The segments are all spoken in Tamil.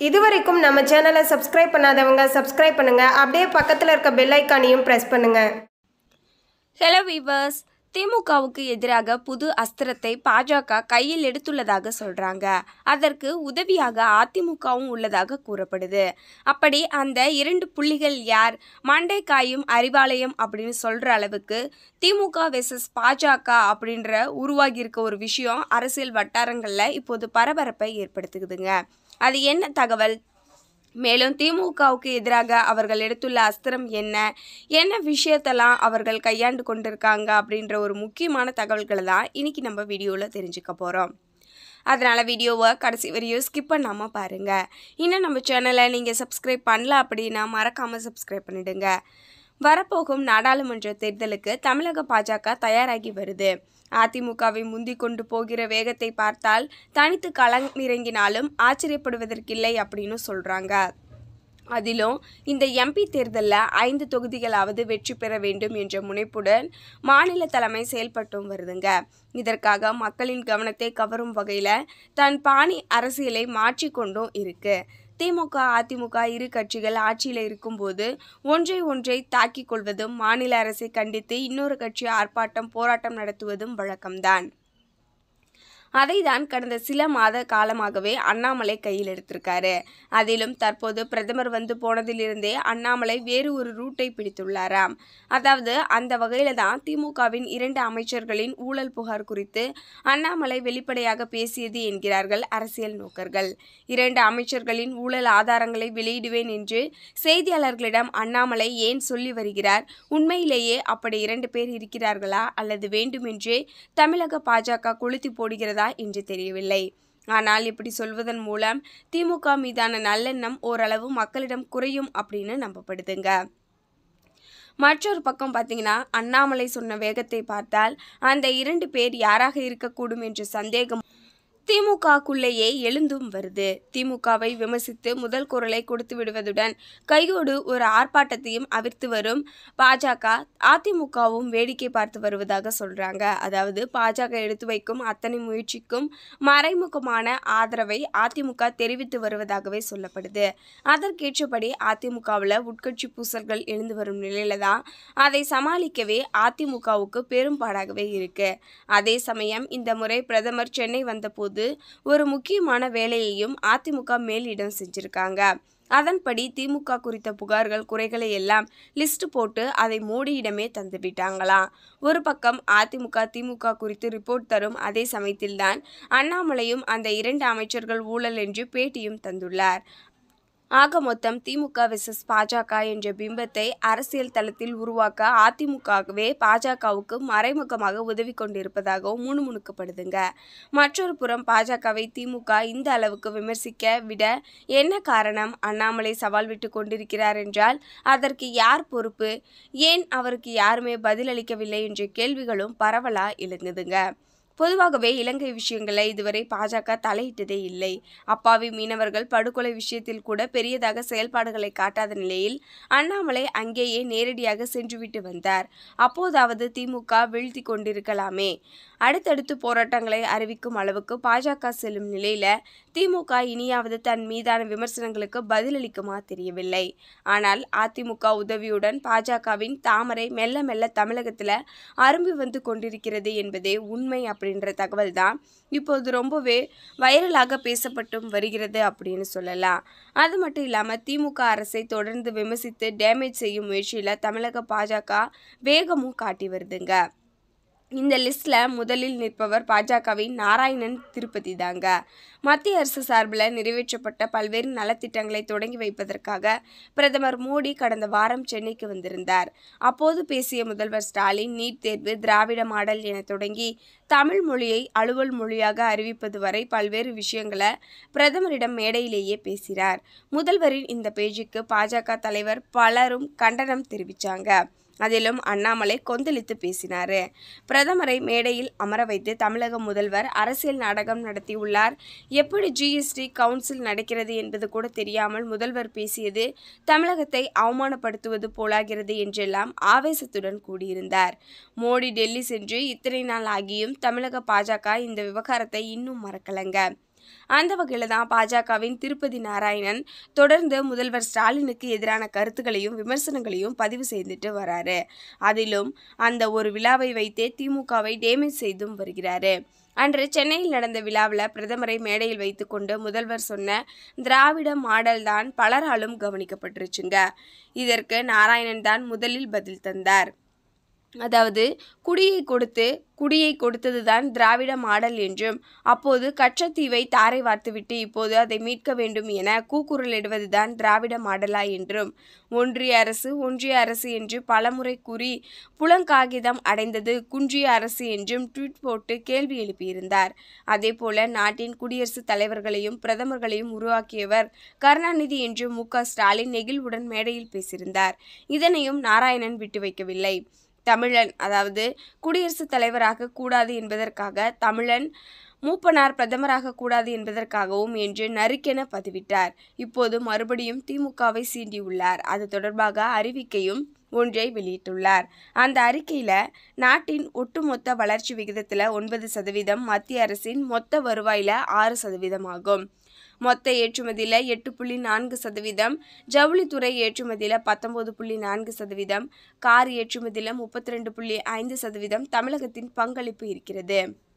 இதுவரைக்கும் நம்ம சேனலை சப்ஸ்கிரைப் பண்ணாதவங்க சப்ஸ்கிரைப் பண்ணுங்க அப்படியே பக்கத்தில் இருக்க பெல் ஐக்கானையும் ப்ரெஸ் பண்ணுங்க ஹலோ வீவர்ஸ் திமுகவுக்கு எதிராக புது அஸ்திரத்தை பாஜக கையில் எடுத்துள்ளதாக சொல்றாங்க அதற்கு உதவியாக அதிமுகவும் உள்ளதாக கூறப்படுது அப்படி அந்த இரண்டு புள்ளிகள் யார் மண்டைக்காயும் அறிவாலயம் அப்படின்னு சொல்ற அளவுக்கு திமுக வெர்சஸ் பாஜக அப்படின்ற உருவாகி இருக்க ஒரு விஷயம் அரசியல் வட்டாரங்களில் இப்போது பரபரப்பை ஏற்படுத்துகுதுங்க அது என்ன தகவல் மேலும் திமுகவுக்கு எதிராக அவர்கள் எடுத்துள்ள அஸ்திரம் என்ன என்ன விஷயத்தெல்லாம் அவர்கள் கையாண்டு கொண்டிருக்காங்க அப்படின்ற ஒரு முக்கியமான தகவல்களை தான் இன்னைக்கு நம்ம வீடியோவில் தெரிஞ்சுக்க போகிறோம் அதனால் வீடியோவை கடைசி வரையும் ஸ்கிப் பண்ணாமல் பாருங்கள் இன்னும் நம்ம சேனலை நீங்கள் சப்ஸ்கிரைப் பண்ணல அப்படின்னா மறக்காமல் சப்ஸ்கிரைப் பண்ணிடுங்க வரப்போகும் நாடாளுமன்ற தேர்தலுக்கு தமிழக பாஜக தயாராகி வருது அதிமுகவை முந்திக் கொண்டு போகிற வேகத்தை பார்த்தால் தனித்து களமிறங்கினாலும் ஆச்சரியப்படுவதற்கில்லை அப்படின்னு சொல்கிறாங்க அதிலும் இந்த எம்பி தேர்தலில் ஐந்து தொகுதிகளாவது வெற்றி பெற வேண்டும் என்ற முனைப்புடன் மாநில தலைமை செயல்பட்டும் வருதுங்க இதற்காக மக்களின் கவனத்தை கவரும் வகையில் தன் பாணி அரசியலை மாற்றிக்கொண்டும் இருக்கு திமுக அதிமுக இரு கட்சிகள் ஆட்சியில் இருக்கும்போது ஒன்றை ஒன்றை தாக்கிக் கொள்வதும் மாநில அரசை கண்டித்து இன்னொரு கட்சி ஆர்ப்பாட்டம் போராட்டம் நடத்துவதும் வழக்கம்தான் அதைதான் கடந்த சில மாத காலமாகவே அண்ணாமலை கையில் எடுத்திருக்காரு அதிலும் தற்போது பிரதமர் வந்து போனதிலிருந்தே அண்ணாமலை வேறு ஒரு ரூட்டை பிடித்துள்ளாராம் அதாவது அந்த வகையில தான் திமுகவின் இரண்டு அமைச்சர்களின் ஊழல் புகார் குறித்து அண்ணாமலை வெளிப்படையாக பேசியது என்கிறார்கள் அரசியல் நோக்கர்கள் இரண்டு அமைச்சர்களின் ஊழல் ஆதாரங்களை வெளியிடுவேன் என்று செய்தியாளர்களிடம் அண்ணாமலை ஏன் சொல்லி வருகிறார் உண்மையிலேயே அப்படி இரண்டு பேர் இருக்கிறார்களா அல்லது வேண்டுமென்றே தமிழக பாஜக கொளுத்தி போடுகிறதா என்று தெரியவில்லை ஆனால் இப்படி சொல்வதன் மூலம் திமுக மீதான நல்லெண்ணம் ஓரளவு மக்களிடம் குறையும் அப்படின்னு நம்பப்படுதுங்க மற்றொரு பக்கம் பார்த்தீங்கன்னா அண்ணாமலை சொன்ன வேகத்தை பார்த்தால் அந்த இரண்டு பேர் யாராக இருக்கக்கூடும் என்ற சந்தேகம் திமுகக்குள்ளேயே எழுந்தும் வருது திமுகவை விமர்சித்து முதல் குரலை கொடுத்து விடுவதுடன் கையோடு ஒரு ஆர்ப்பாட்டத்தையும் அவிர்த்து வரும் பாஜக அதிமுகவும் வேடிக்கை பார்த்து வருவதாக சொல்றாங்க அதாவது பாஜக எடுத்து வைக்கும் அத்தனை முயற்சிக்கும் மறைமுகமான ஆதரவை அதிமுக தெரிவித்து வருவதாகவே சொல்லப்படுது அதற்கேற்றபடி அதிமுகவில் உட்கட்சி பூசல்கள் எழுந்து வரும் நிலையில தான் அதை சமாளிக்கவே அதிமுகவுக்கு பெரும்பாடாகவே இருக்கு அதே சமயம் இந்த முறை பிரதமர் சென்னை வந்தபோது ஒரு முக்கியமான வேலையையும் அதிமுக மேலிடம் செஞ்சிருக்காங்க அதன்படி திமுக குறித்த புகார்கள் குறைகளை எல்லாம் லிஸ்ட் போட்டு அதை மோடியிடமே தந்து விட்டாங்களாம் ஒரு பக்கம் அதிமுக திமுக குறித்து ரிப்போர்ட் தரும் அதே சமயத்தில்தான் அண்ணாமலையும் அந்த இரண்டு அமைச்சர்கள் ஊழல் என்று பேட்டியும் தந்துள்ளார் ஆக மொத்தம் திமுக வெர்சஸ் பாஜக என்ற பிம்பத்தை அரசியல் தளத்தில் உருவாக்க அதிமுகவே பாஜகவுக்கு மறைமுகமாக உதவி கொண்டிருப்பதாகவும் முணுமுணுக்கப்படுதுங்க மற்றொரு புறம் பாஜகவை திமுக இந்த அளவுக்கு விமர்சிக்க விட என்ன காரணம் அண்ணாமலை சவால் விட்டு கொண்டிருக்கிறார் என்றால் அதற்கு யார் பொறுப்பு ஏன் அவருக்கு யாருமே பதிலளிக்கவில்லை என்ற கேள்விகளும் பரவலா எழுந்ததுங்க பொதுவாகவே இலங்கை விஷயங்களை இதுவரை பாஜக தலையிட்டதே இல்லை அப்பாவி மீனவர்கள் படுகொலை விஷயத்தில் கூட பெரியதாக செயல்பாடுகளை காட்டாத நிலையில் அண்ணாமலை அங்கேயே நேரடியாக சென்றுவிட்டு வந்தார் அப்போதாவது திமுக வீழ்த்தி கொண்டிருக்கலாமே அடுத்தடுத்து போராட்டங்களை அறிவிக்கும் அளவுக்கு பாஜக செல்லும் நிலையில திமுக இனியாவது தன் மீதான விமர்சனங்களுக்கு பதிலளிக்குமா தெரியவில்லை ஆனால் அதிமுக உதவியுடன் பாஜகவின் தாமரை மெல்ல மெல்ல தமிழகத்துல அரும்பி வந்து கொண்டிருக்கிறது என்பதே உண்மை அப்படின்ற தகவல் தான் இப்போது ரொம்பவே வைரலாக பேசப்பட்டும் வருகிறது அப்படின்னு சொல்லலாம் அது மட்டும் இல்லாமல் திமுக அரசை தொடர்ந்து விமர்சித்து டேமேஜ் செய்யும் முயற்சியில் தமிழக பாஜக வேகமும் காட்டி வருதுங்க இந்த லிஸ்ட்டில் முதலில் நிற்பவர் பாஜகவின் நாராயணன் திருப்பதி தாங்க மத்திய அரசு சார்பில் நிறைவேற்றப்பட்ட பல்வேறு நலத்திட்டங்களை தொடங்கி வைப்பதற்காக பிரதமர் மோடி கடந்த வாரம் சென்னைக்கு வந்திருந்தார் அப்போது பேசிய முதல்வர் ஸ்டாலின் நீட் தேர்வு திராவிட மாடல் என தொடங்கி தமிழ் மொழியை அலுவல் மொழியாக அறிவிப்பது வரை பல்வேறு விஷயங்களை பிரதமரிடம் மேடையிலேயே பேசினார் முதல்வரின் இந்த பேச்சுக்கு பாஜக தலைவர் பலரும் கண்டனம் தெரிவித்தாங்க அதிலும் அண்ணாமலை கொந்தளித்து பேசினார் பிரதமரை மேடையில் அமர வைத்து தமிழக முதல்வர் அரசியல் நாடகம் நடத்தியுள்ளார் எப்படி ஜிஎஸ்டி கவுன்சில் நடக்கிறது என்பது கூட தெரியாமல் முதல்வர் பேசியது தமிழகத்தை அவமானப்படுத்துவது போலாகிறது என்றெல்லாம் ஆவேசத்துடன் கூடியிருந்தார் மோடி டெல்லி சென்று இத்தனை நாள் ஆகியும் தமிழக பாஜக இந்த விவகாரத்தை இன்னும் மறக்கலங்க அந்த வகையில் தான் பாஜகவின் திருப்பதி நாராயணன் தொடர்ந்து முதல்வர் ஸ்டாலினுக்கு எதிரான கருத்துக்களையும் விமர்சனங்களையும் பதிவு செய்துட்டு வராரு அதிலும் அந்த ஒரு விழாவை வைத்தே திமுகவை டேமேஜ் செய்தும் வருகிறாரு அன்று சென்னையில் நடந்த விழாவில் பிரதமரை மேடையில் வைத்துக்கொண்டு முதல்வர் சொன்ன திராவிட மாடல் தான் பலராலும் கவனிக்கப்பட்டுருச்சுங்க இதற்கு நாராயணன் தான் முதலில் பதில் தந்தார் அதாவது குடியை கொடுத்து குடியை கொடுத்ததுதான் திராவிட மாடல் என்றும் அப்போது கச்சத்தீவை தாரை வார்த்துவிட்டு இப்போது அதை மீட்க வேண்டும் என கூக்குரலிடுவதுதான் திராவிட மாடலா என்றும் ஒன்றிய அரசு ஒன்றிய அரசு என்று பலமுறை கூறி புலங்காகிதம் அடைந்தது குன்றிய அரசு என்றும் ட்வீட் போட்டு கேள்வி எழுப்பியிருந்தார் அதேபோல நாட்டின் குடியரசுத் தலைவர்களையும் பிரதமர்களையும் உருவாக்கியவர் கருணாநிதி என்று மு க ஸ்டாலின் நெகிழ்வுடன் மேடையில் பேசியிருந்தார் இதனையும் நாராயணன் விட்டு வைக்கவில்லை தமிழன் அதாவது குடியரசுத் தலைவராக கூடாது என்பதற்காக தமிழன் மூப்பனார் பிரதமராக கூடாது என்பதற்காகவும் என்று நறுக்கென பதிவிட்டார் இப்போது மறுபடியும் திமுகவை சீண்டியுள்ளார் அது தொடர்பாக அறிவிக்கையும் ஒன்றை வெளியிட்டுள்ளார் அந்த அறிக்கையில் நாட்டின் ஒட்டுமொத்த வளர்ச்சி விகிதத்தில் ஒன்பது சதவீதம் மத்திய அரசின் மொத்த வருவாயில் ஆறு சதவீதம் ஆகும் மொத்த ஏற்றுமதியில் எட்டு புள்ளி நான்கு சதவீதம் ஜவுளித்துறை ஏற்றுமதியில் பத்தொன்பது புள்ளி நான்கு சதவீதம் கார் ஏற்றுமதியில் முப்பத்தி ரெண்டு புள்ளி ஐந்து சதவீதம் தமிழகத்தின் பங்களிப்பு இருக்கிறது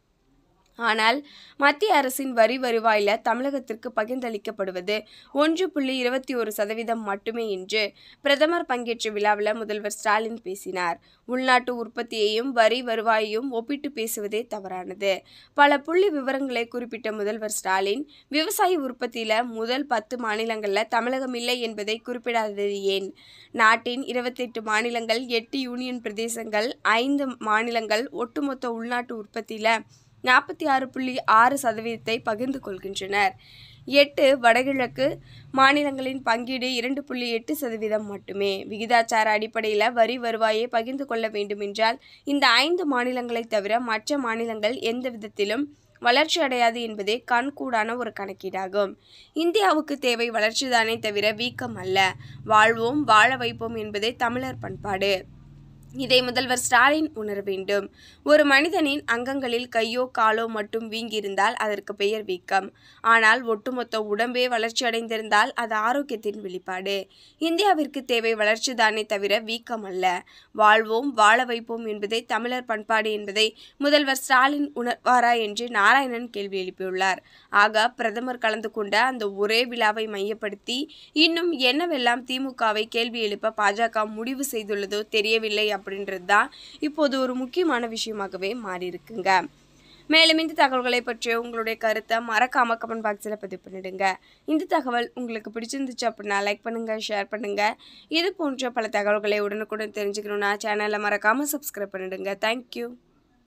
ஆனால் மத்திய அரசின் வரி வருவாயில் தமிழகத்திற்கு பகிர்ந்தளிக்கப்படுவது ஒன்று புள்ளி இருபத்தி ஒரு சதவீதம் மட்டுமே என்று பிரதமர் பங்கேற்ற விழாவில் முதல்வர் ஸ்டாலின் பேசினார் உள்நாட்டு உற்பத்தியையும் வரி வருவாயையும் ஒப்பிட்டு பேசுவதே தவறானது பல புள்ளி விவரங்களை குறிப்பிட்ட முதல்வர் ஸ்டாலின் விவசாய உற்பத்தியில் முதல் பத்து மாநிலங்களில் தமிழகம் இல்லை என்பதை குறிப்பிடாதது ஏன் நாட்டின் இருபத்தெட்டு மாநிலங்கள் எட்டு யூனியன் பிரதேசங்கள் ஐந்து மாநிலங்கள் ஒட்டுமொத்த உள்நாட்டு உற்பத்தியில் நாற்பத்தி ஆறு புள்ளி ஆறு சதவீதத்தை பகிர்ந்து கொள்கின்றனர் எட்டு வடகிழக்கு மாநிலங்களின் பங்கீடு இரண்டு புள்ளி எட்டு சதவீதம் மட்டுமே விகிதாச்சார அடிப்படையில் வரி வருவாயை பகிர்ந்து கொள்ள வேண்டுமென்றால் இந்த ஐந்து மாநிலங்களை தவிர மற்ற மாநிலங்கள் எந்த விதத்திலும் வளர்ச்சி அடையாது என்பதே கண்கூடான ஒரு கணக்கீடாகும் இந்தியாவுக்கு தேவை வளர்ச்சிதானே தவிர வீக்கம் அல்ல வாழ்வோம் வாழ வைப்போம் என்பதே தமிழர் பண்பாடு இதை முதல்வர் ஸ்டாலின் உணர வேண்டும் ஒரு மனிதனின் அங்கங்களில் கையோ காலோ மட்டும் வீங்கியிருந்தால் அதற்கு பெயர் வீக்கம் ஆனால் ஒட்டுமொத்த உடம்பே வளர்ச்சி அடைந்திருந்தால் அது ஆரோக்கியத்தின் வெளிப்பாடு இந்தியாவிற்கு தேவை வளர்ச்சி தானே தவிர வீக்கம் அல்ல வாழ்வோம் வாழ வைப்போம் என்பதே தமிழர் பண்பாடு என்பதை முதல்வர் ஸ்டாலின் உணர்வாரா என்று நாராயணன் கேள்வி எழுப்பியுள்ளார் ஆக பிரதமர் கலந்து கொண்ட அந்த ஒரே விழாவை மையப்படுத்தி இன்னும் என்னவெல்லாம் திமுகவை கேள்வி எழுப்ப பாஜக முடிவு செய்துள்ளதோ தெரியவில்லை அப்படின்றது தான் இப்போது ஒரு முக்கியமான விஷயமாகவே மாறி இருக்குங்க மேலும் இந்த தகவல்களை பற்றிய உங்களுடைய கருத்தை மறக்காம கமெண்ட் பாக்ஸில் பதிவு பண்ணிடுங்க இந்த தகவல் உங்களுக்கு பிடிச்சிருந்துச்சு அப்படின்னா லைக் பண்ணுங்க ஷேர் பண்ணுங்க இது போன்ற பல தகவல்களை உடனுக்குடன் தெரிஞ்சுக்கணும்னா சேனலை மறக்காம சப்ஸ்கிரைப் பண்ணிடுங்க தேங்க்யூ